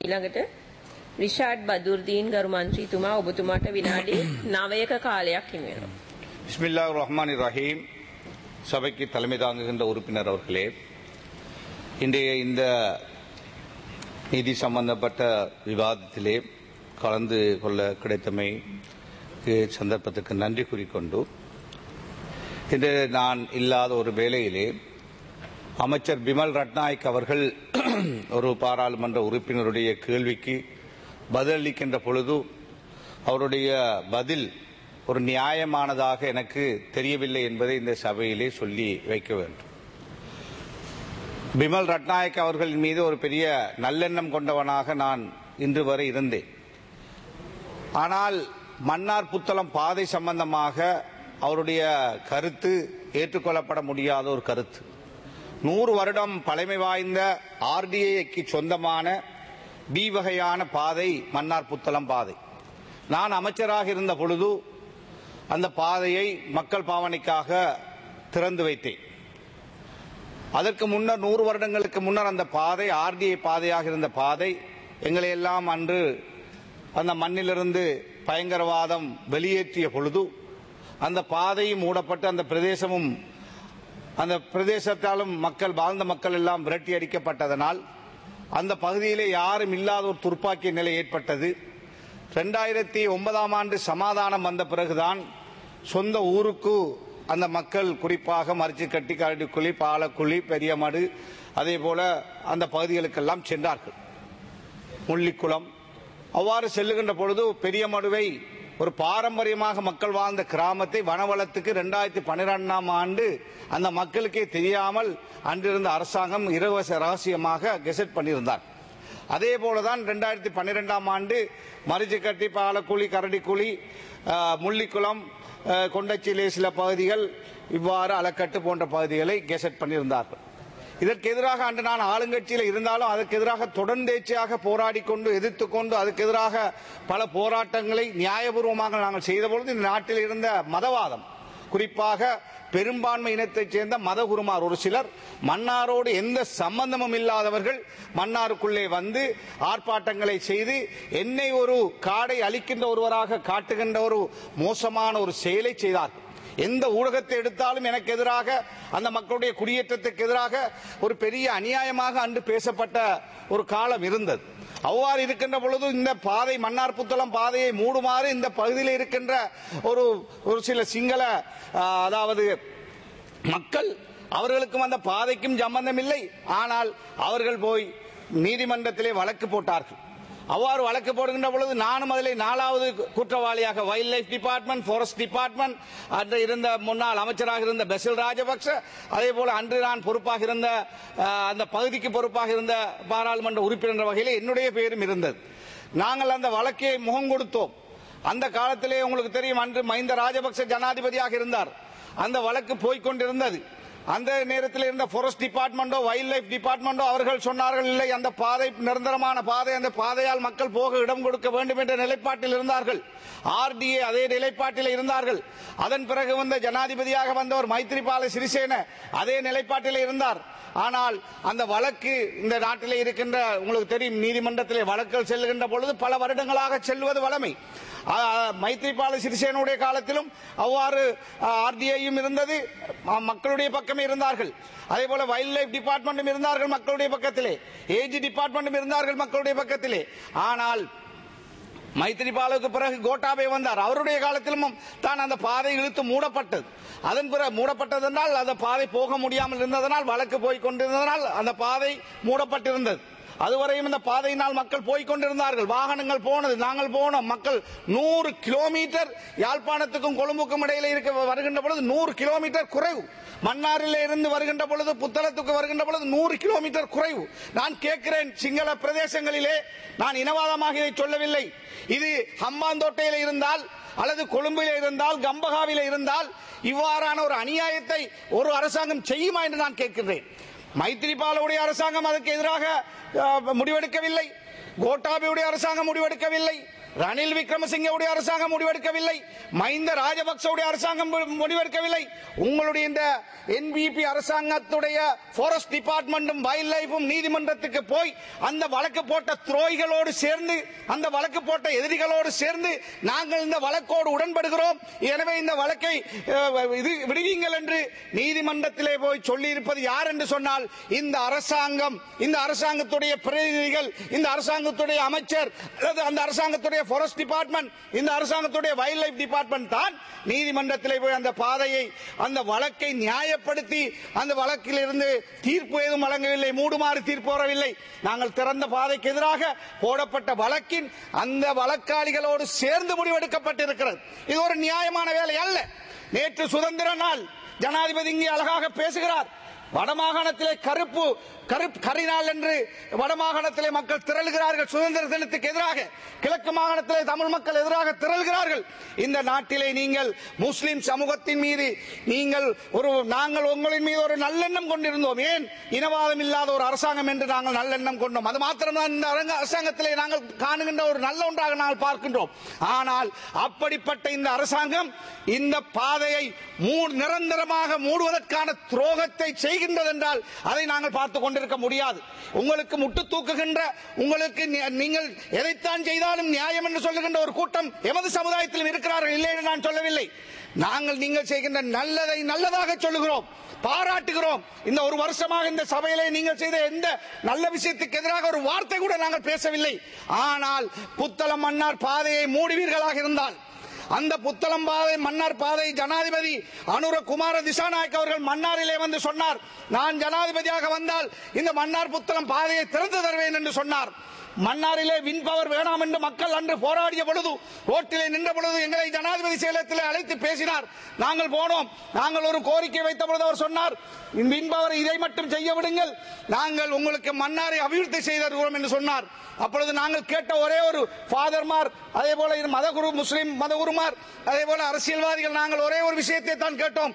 ඊළඟට රිෂාඩ් බදුර්දීන් ගරු මන්ත්‍රීතුමා ඔබතුමාට විනාඩි 9ක කාලයක් හිමි වෙනවා. பிஸ்மில்லா ரஹ்மான் ரஹீம் சபைக்கு தலைமை தாங்குகின்ற உறுப்பினர் அவர்களே இன்றைய இந்த நிதி சம்பந்தப்பட்ட விவாதத்திலே கலந்து கொள்ள கிடைத்தமைக்கு சந்தர்ப்பத்துக்கு நன்றி கூறிக்கொண்டு இன்று நான் இல்லாத ஒரு வேளையிலே அமைச்சர் பிமல் ரட்நாயக் அவர்கள் ஒரு பாராளுமன்ற உறுப்பினருடைய கேள்விக்கு பதிலளிக்கின்ற பொழுது அவருடைய பதில் ஒரு நியாயமானதாக எனக்கு தெரியவில்லை என்பதை இந்த சபையிலே சொல்லி வைக்க வேண்டும் பிமல் ரட்நாயக் அவர்களின் மீது ஒரு பெரிய நல்லெண்ணம் கொண்டவனாக நான் இன்று வரை இருந்தேன் ஆனால் மன்னார் புத்தளம் பாதை சம்பந்தமாக அவருடைய கருத்து ஏற்றுக்கொள்ளப்பட முடியாத ஒரு கருத்து நூறு வருடம் பழமை வாய்ந்த ஆர்டிஐக்கு சொந்தமான பி வகையான பாதை மன்னார் புத்தளம் பாதை நான் அமைச்சராக இருந்த பொழுது அந்த பாதையை மக்கள் பாவனைக்காக திறந்து வைத்தேன் அதற்கு முன்னர் நூறு வருடங்களுக்கு முன்னர் அந்த பாதை ஆர்டிஐ பாதையாக இருந்த பாதை எங்களை எல்லாம் அன்று அந்த மண்ணிலிருந்து பயங்கரவாதம் வெளியேற்றிய பொழுது அந்த பாதையும் மூடப்பட்டு அந்த பிரதேசமும் அந்த பிரதேசத்தாலும் மக்கள் வாழ்ந்த மக்கள் எல்லாம் விரட்டி அடிக்கப்பட்டதனால் அந்த பகுதியிலே யாரும் இல்லாத ஒரு துர்ப்பாக்கிய நிலை ஏற்பட்டது ரெண்டாயிரத்தி ஒன்பதாம் ஆண்டு சமாதானம் வந்த பிறகுதான் சொந்த ஊருக்கு அந்த மக்கள் குறிப்பாக மரிச்சிக்கட்டி கரடிக்குழி பாலக்குழி பெரியமடு அதே போல அந்த பகுதிகளுக்கெல்லாம் சென்றார்கள் முள்ளிக்குளம் அவ்வாறு செல்லுகின்ற பொழுது பெரியமடுவை ஒரு பாரம்பரியமாக மக்கள் வாழ்ந்த கிராமத்தை வனவளத்துக்கு இரண்டாயிரத்தி பன்னிரெண்டாம் ஆண்டு அந்த மக்களுக்கே தெரியாமல் அன்றிருந்த அரசாங்கம் இலவச ரகசியமாக கெசட் பண்ணியிருந்தார் அதே போலதான் இரண்டாயிரத்தி பன்னிரெண்டாம் ஆண்டு மரிச்சிக்கட்டி பாலக்குழி கரடிக்குழி அஹ், முள்ளிக்குளம் அஹ், கொண்டச்சிலே சில பகுதிகள் இவ்வாறு அலக்கட்டு போன்ற பகுதிகளை கெசட் பண்ணியிருந்தார்கள் இதற்கு எதிராக அன்று நான் ஆளுங்கட்சியில் இருந்தாலும் அதற்கு எதிராக தொடர்ந்தேச்சியாக போராடி கொண்டு எதிர்த்து கொண்டு அதுக்கு எதிராக பல போராட்டங்களை நியாயபூர்வமாக நாங்கள் செய்த பொழுது இந்த நாட்டில் இருந்த மதவாதம் குறிப்பாக பெரும்பான்மை இனத்தைச் சேர்ந்த மதகுருமார் ஒரு சிலர் மன்னாரோடு எந்த சம்பந்தமும் இல்லாதவர்கள் மன்னாருக்குள்ளே வந்து ஆர்ப்பாட்டங்களை செய்து என்னை ஒரு காடை அளிக்கின்ற ஒருவராக காட்டுகின்ற ஒரு மோசமான ஒரு செயலை செய்தார்கள் எந்த ஊடகத்தை எடுத்தாலும் எனக்கு எதிராக அந்த மக்களுடைய குடியேற்றத்துக்கு எதிராக ஒரு பெரிய அநியாயமாக அன்று பேசப்பட்ட ஒரு காலம் இருந்தது அவ்வாறு இருக்கின்ற பொழுது இந்த பாதை மன்னார் புத்தளம் பாதையை மூடுமாறு இந்த பகுதியில் இருக்கின்ற ஒரு ஒரு சில சிங்கள ஆ, அதாவது மக்கள் அவர்களுக்கும் அந்த பாதைக்கும் சம்பந்தம் இல்லை ஆனால் அவர்கள் போய் நீதிமன்றத்திலே வழக்கு போட்டார்கள் அவ்வாறு வழக்கு போடுகின்ற பொழுது நானும் அதில் நாலாவது குற்றவாளியாக wild life department forest department அன்று இருந்த முன்னாள் அமைச்சராக இருந்த பெசில் ராஜபக்ச அதே போல அன்று நான் பொறுப்பாக இருந்த அஹ், அந்த பகுதிக்கு பொறுப்பாக இருந்த பாராளுமன்ற உறுப்பினர் வகையில் என்னுடைய பெயரும் இருந்தது நாங்கள் அந்த வழக்கை முகம் கொடுத்தோம் அந்த காலத்திலே உங்களுக்கு தெரியும் அன்று மஹிந்த ராஜபக்ச ஜனாதிபதியாக இருந்தார் அந்த வழக்கு போய்க்கொண்டிருந்தது அந்த நேரத்தில் இருந்த ஃபாரஸ்ட் டிபார்ட்மெண்டோ வைல்ட் லைஃப் டிபார்ட்மெண்டோ அவர்கள் சொன்னார்கள் இல்லை அந்த பாதை நிரந்தரமான பாதை அந்த பாதையால் மக்கள் போக இடம் கொடுக்க வேண்டும் என்ற நிலைப்பாட்டில் இருந்தார்கள் ஆர்டிஏ அதே நிலைப்பாட்டில் இருந்தார்கள் அதன் பிறகு வந்த ஜனாதிபதியாக வந்தவர் மைத்ரிபால சிறிசேன அதே நிலைப்பாட்டில் இருந்தார் ஆனால் அந்த வழக்கு இந்த நாட்டிலே இருக்கின்ற உங்களுக்கு தெரியும் நீதிமன்றத்திலே வழக்குகள் செல்லுகின்ற பொழுது பல வருடங்களாக செல்வது வழமை ஆ, மைத்ரிபால சிறிசேனுடைய காலத்திலும் அவ்வாறு ஆர்டிஐயும் இருந்தது ம- மக்களுடைய பக்கமே இருந்தார்கள் அதே போல வைல்ட் லைஃப் டிபார்ட்மெண்ட்டும் இருந்தார்கள் மக்களுடைய பக்கத்திலே ஏஜி டிபார்ட்மெண்ட்டும் இருந்தார்கள் மக்களுடைய பக்கத்திலே ஆனால் மைத்திரிபாலுக்கு பிறகு கோட்டாபே வந்தார் அவருடைய காலத்திலும் தான் அந்த பாதை இழுத்து மூடப்பட்டது அதன் பிறகு மூடப்பட்டதனால் அந்த பாதை போக முடியாமல் இருந்ததனால் வழக்கு போய் கொண்டிருந்ததனால் அந்த பாதை மூடப்பட்டிருந்தது அதுவரையும் இந்த பாதையினால் மக்கள் போய்க் கொண்டிருந்தார்கள் வாகனங்கள் போனது நாங்கள் போனோம் மக்கள் நூறு கிலோமீட்டர் யாழ்ப்பாணத்துக்கும் கொழும்புக்கும் இடையில இருக்க வருகின்ற பொழுது நூறு கிலோமீட்டர் குறைவு மன்னாரிலே இருந்து வருகின்ற பொழுது புத்தளத்துக்கு வருகின்ற பொழுது நூறு கிலோமீட்டர் குறைவு நான் கேட்கிறேன் சிங்கள பிரதேசங்களிலே நான் இனவாதமாக இதை சொல்லவில்லை இது ஹம்பாந்தோட்டையில் இருந்தால் அல்லது கொழும்பில் இருந்தால் கம்பகாவில இருந்தால் இவ்வாறான ஒரு அநியாயத்தை ஒரு அரசாங்கம் செய்யுமா என்று நான் கேட்கிறேன் மைத்திரிபாலுடைய அரசாங்கம் அதற்கு எதிராக அஹ், முடிவெடுக்கவில்லை கோட்டாபேவுடைய அரசாங்கம் முடிவெடுக்கவில்லை ரணில் விக்ரமசிங்கவுடைய அரசாங்கம் முடிவெடுக்கவில்லை மஹிந்த ராஜபக்சவுடைய அரசாங்கம் மு- முடிவெடுக்கவில்லை உங்களுடைய இந்த என்பிபி அரசாங்கத்துடைய ஃபாரஸ்ட் டிபார்ட்மெண்ட்டும் வைல்ட் லைஃபும் நீதிமன்றத்துக்கு போய் அந்த வழக்கு போட்ட துரோகிகளோடு சேர்ந்து அந்த வழக்கு போட்ட எதிரிகளோடு சேர்ந்து நாங்கள் இந்த வழக்கோடு உடன்படுகிறோம் எனவே இந்த வழக்கை அஹ், இது விடுவீங்கள் என்று நீதிமன்றத்திலே போய் சொல்லி இருப்பது யார் என்று சொன்னால் இந்த அரசாங்கம் இந்த அரசாங்கத்துடைய பிரதிநிதிகள் இந்த அரசாங்கத்துடைய அமைச்சர் அல்லது அந்த அரசாங்கத்துடைய ஃபாரஸ்ட் டிபார்ட்மெண்ட் இந்த அரசாங்கத்துடைய வைல்ட் லைஃப் டிபார்ட்மெண்ட் தான் நீதிமன்றத்திலே போய் அந்த பாதையை அந்த வழக்கை நியாயப்படுத்தி அந்த வழக்கில் இருந்து தீர்ப்பு ஏதும் வழங்கவில்லை மூடுமாறு தீர்ப்பு வரவில்லை நாங்கள் திறந்த பாதைக்கு எதிராக போடப்பட்ட வழக்கின் அந்த வழக்காளிகளோடு சேர்ந்து முடிவெடுக்கப்பட்டிருக்கிறது இது ஒரு நியாயமான வேலை அல்ல நேற்று சுதந்திர நாள் ஜனாதிபதி இங்கே அழகாக பேசுகிறார் வடமாகாணத்திலே கருப்பு கருப்பு கரிநாள் என்று வடமாகாணத்திலே மக்கள் திரளுகிறார்கள் சுதந்திர தினத்துக்கு எதிராக கிழக்கு மாகாணத்திலே தமிழ் மக்கள் எதிராக திரளுகிறார்கள் இந்த நாட்டிலே நீங்கள் முஸ்லிம் சமூகத்தின் மீது நீங்கள் ஒரு நாங்கள் உங்களின் மீது ஒரு நல்லெண்ணம் கொண்டிருந்தோம் ஏன் இனவாதம் இல்லாத ஒரு அரசாங்கம் என்று நாங்கள் நல்லெண்ணம் கொண்டோம் அது மாத்திரம்தான் இந்த அரங்க- அரசாங்கத்திலே நாங்கள் காணுகின்ற ஒரு நல்ல ஒன்றாக நாங்கள் பார்க்கின்றோம் ஆனால் அப்படிப்பட்ட இந்த அரசாங்கம் இந்த பாதையை மூ- நிரந்தரமாக மூடுவதற்கான துரோகத்தை செய்கின்றது என்றால் அதை நாங்கள் பார்த்து கொண்டிருக்க முடியாது உங்களுக்கு முட்டு தூக்குகின்ற உங்களுக்கு நி- நீங்கள் எதைத்தான் செய்தாலும் நியாயம் என்று சொல்லுகின்ற ஒரு கூட்டம் எமது சமுதாயத்திலும் இருக்கிறார்கள் இல்லை என்று நான் சொல்லவில்லை நாங்கள் நீங்கள் செய்கின்ற நல்லதை நல்லதாக சொல்லுகிறோம் பாராட்டுகிறோம் இந்த ஒரு வருஷமாக இந்த சபையிலே நீங்கள் செய்த எந்த நல்ல விஷயத்துக்கு எதிராக ஒரு வார்த்தை கூட நாங்கள் பேசவில்லை ஆனால் புத்தளம் மன்னார் பாதையை மூடுவீர்களாக இருந்தால் அந்த புத்தளம் பாதை மன்னார் பாதை ஜனாதிபதி அனுர குமார திசாநாயக் அவர்கள் மன்னாரிலே வந்து சொன்னார் நான் ஜனாதிபதியாக வந்தால் இந்த மன்னார் புத்தளம் பாதையை திறந்து தருவேன் என்று சொன்னார் மன்னாரிலே வின் பவர் வேணாம் என்று மக்கள் அன்று போராடிய பொழுது ரோட்டிலே நின்ற பொழுது எங்களை ஜனாதிபதி செயலகத்திலே அழைத்து பேசினார் நாங்கள் போனோம் நாங்கள் ஒரு கோரிக்கை வைத்த பொழுது அவர் சொன்னார் வின் பவர் இதை மட்டும் செய்ய விடுங்கள் நாங்கள் உங்களுக்கு மன்னாரை அபிவிருத்தி செய்து தருகிறோம் என்று சொன்னார் அப்பொழுது நாங்கள் கேட்ட ஒரே ஒரு ஃபாதர்மார் அதே போல இது மதகுரு முஸ்லிம் மதகுருமார் அதே போல அரசியல்வாதிகள் நாங்கள் ஒரே ஒரு விஷயத்தை தான் கேட்டோம்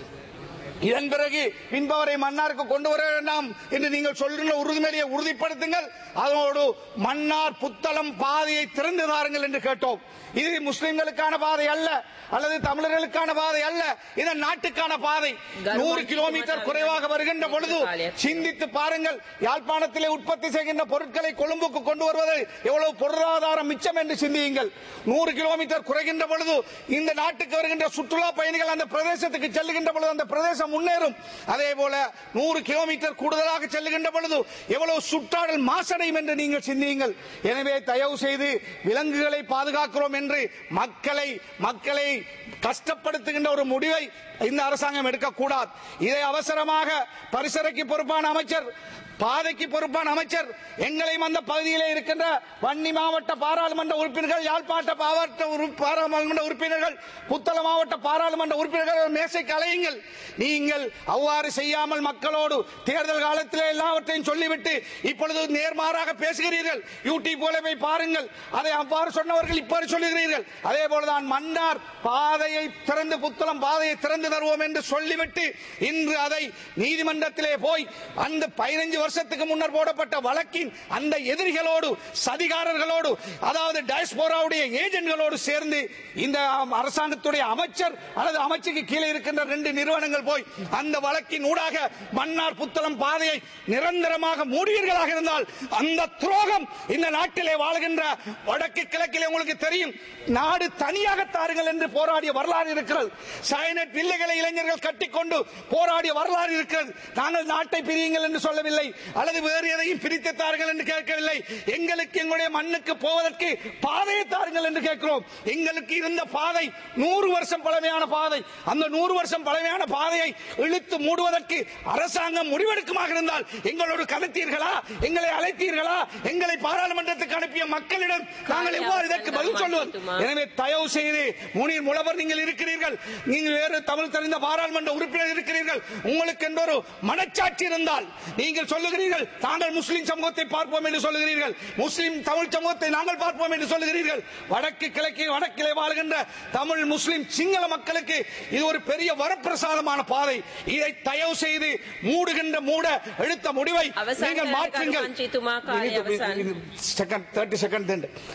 இதன் பிறகு பின்பவரை மன்னாருக்கு கொண்டு வர வேண்டாம் என்று நீங்கள் சொல்கின்ற உறுதிமொழியை உறுதிப்படுத்துங்கள் அதோடு மன்னார் புத்தளம் பாதையை திறந்து தாருங்கள் என்று கேட்டோம் இது முஸ்லிம்களுக்கான பாதை அல்ல அல்லது தமிழர்களுக்கான பாதை அல்ல இது நாட்டுக்கான பாதை நூறு கிலோமீட்டர் குறைவாக வருகின்ற பொழுது சிந்தித்து பாருங்கள் யாழ்ப்பாணத்திலே உற்பத்தி செய்கின்ற பொருட்களை கொழும்புக்கு கொண்டு வருவது எவ்வளவு பொருளாதாரம் மிச்சம் என்று சிந்தியுங்கள் நூறு கிலோமீட்டர் குறைகின்ற பொழுது இந்த நாட்டுக்கு வருகின்ற சுற்றுலா பயணிகள் அந்த பிரதேசத்துக்கு செல்லுகின்ற பொழுது அந்த பிரதேசம் முன்னேறும் அதே போல நூறு கிலோமீட்டர் கூடுதலாக செல்லுகின்ற பொழுது எவ்வளவு சுற்றாடல் மாசடையும் என்று நீங்கள் சிந்தியுங்கள் எனவே தயவு செய்து விலங்குகளை பாதுகாக்கிறோம் என்று மக்களை மக்களை கஷ்டப்படுத்துகின்ற ஒரு முடிவை இந்த அரசாங்கம் எடுக்கக்கூடாது இதை அவசரமாக பரிசரைக்கு பொறுப்பான அமைச்சர் பாதைக்கு பொறுப்பான அமைச்சர் எங்களையும் அந்த பகுதியிலே இருக்கின்ற வன்னி மாவட்ட பாராளுமன்ற உறுப்பினர்கள் யாழ்ப்பாண மாவட்ட உறு- பாராளுமன்ற உறுப்பினர்கள் புத்தள மாவட்ட பாராளுமன்ற உறுப்பினர்கள் மேசைக்கு அலையுங்கள் நீங்கள் அவ்வாறு செய்யாமல் மக்களோடு தேர்தல் காலத்திலே எல்லாவற்றையும் சொல்லிவிட்டு இப்பொழுது நேர்மாறாக பேசுகிறீர்கள் யூடியூப் போல போய் பாருங்கள் அதை அவ்வாறு சொன்னவர்கள் இப்போது சொல்லுகிறீர்கள் அதே போலதான் மன்னார் பாதையை திறந்து புத்தளம் பாதையை திறந்து தருவோம் என்று சொல்லிவிட்டு இன்று அதை நீதிமன்றத்திலே போய் அந்த பதினைஞ்சு வருஷத்துக்கு முன்னர் போடப்பட்ட வழக்கின் அந்த எதிரிகளோடு சதிகாரர்களோடு அதாவது டயஸ்போராவுடைய ஏஜென்ட்களோடு சேர்ந்து இந்த அரசாங்கத்துடைய அமைச்சர் அல்லது அமைச்சுக்கு கீழே இருக்கின்ற ரெண்டு நிறுவனங்கள் போய் அந்த வழக்கின் ஊடாக மன்னார் புத்தளம் பாதையை நிரந்தரமாக மூடுவீர்களாக இருந்தால் அந்த துரோகம் இந்த நாட்டிலே வாழ்கின்ற வடக்கு கிழக்கிலே உங்களுக்கு தெரியும் நாடு தனியாக தாருங்கள் என்று போராடிய வரலாறு இருக்கிறது சயனட் வில்லைகளை இளைஞர்கள் கட்டிக்கொண்டு போராடிய வரலாறு இருக்கிறது நாங்கள் நாட்டை பிரியுங்கள் என்று சொல்லவில்லை அல்லது வேறு எதையும் பிரித்து தாருங்கள் என்று கேட்கவில்லை எங்களுக்கு எங்களுடைய மண்ணுக்கு போவதற்கு பாதையை தாருங்கள் என்று கேட்கிறோம் எங்களுக்கு இருந்த பாதை நூறு வருஷம் பழமையான பாதை அந்த நூறு வருஷம் பழமையான பாதையை இழுத்து மூடுவதற்கு அரசாங்கம் முடிவெடுக்குமாக இருந்தால் எங்களோடு கலத்தீர்களா எங்களை அழைத்தீர்களா எங்களை பாராளுமன்றத்துக்கு அனுப்பிய மக்களிடம் நாங்கள் எவ்வாறு இதற்கு பதில் சொல்லுவது எனவே தயவு செய்து முனீர் முழவர் நீங்கள் இருக்கிறீர்கள் நீங்கள் வேறு தமிழ் தெரிந்த பாராளுமன்ற உறுப்பினர் இருக்கிறீர்கள் உங்களுக்கு என்ற ஒரு மனச்சாட்சி இருந்தால் நீங்கள் சொல்லுகிறீர்கள் நாங்கள் முஸ்லிம் சமூகத்தை பார்ப்போம் என்று சொல்லுகிறீர்கள் முஸ்லிம் தமிழ் சமூகத்தை நாங்கள் பார்ப்போம் என்று சொல்லுகிறீர்கள் வடக்கு கிழக்கு வடக்கிலே வாழ்கின்ற தமிழ் முஸ்லிம் சிங்கள மக்களுக்கு இது ஒரு பெரிய வரப்பிரசாதமான பாதை இதை தயவு செய்து மூடுகின்ற மூட எடுத்த முடிவை அவசான நீங்கள் மாற்றுங்கள் கருமாஞ்சித்துமா காலை அவசானம். செகண்ட் தேர்ட்டி செகண்ட்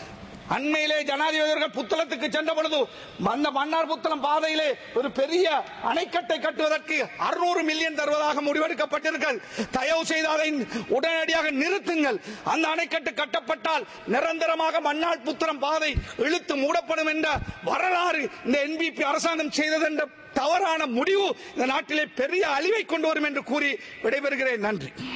அண்மையிலே ஜனாதிபதி அவர்கள் புத்தளத்துக்கு சென்ற பொழுது அந்த மன்னார் புத்தளம் பாதையிலே ஒரு பெரிய அணைக்கட்டை கட்டுவதற்கு அறுநூறு மில்லியன் தருவதாக முடிவெடுக்கப்பட்டிருக்கிறது தயவு செய்து அதை உடனடியாக நிறுத்துங்கள் அந்த அணைக்கட்டு கட்டப்பட்டால் நிரந்தரமாக மன்னார் புத்தளம் பாதை இழுத்து மூடப்படும் என்ற வரலாறு இந்த என்பிபி அரசாங்கம் செய்தது என்ற தவறான முடிவு இந்த நாட்டிலே பெரிய அழிவை கொண்டு வரும் என்று கூறி விடைபெறுகிறேன் நன்றி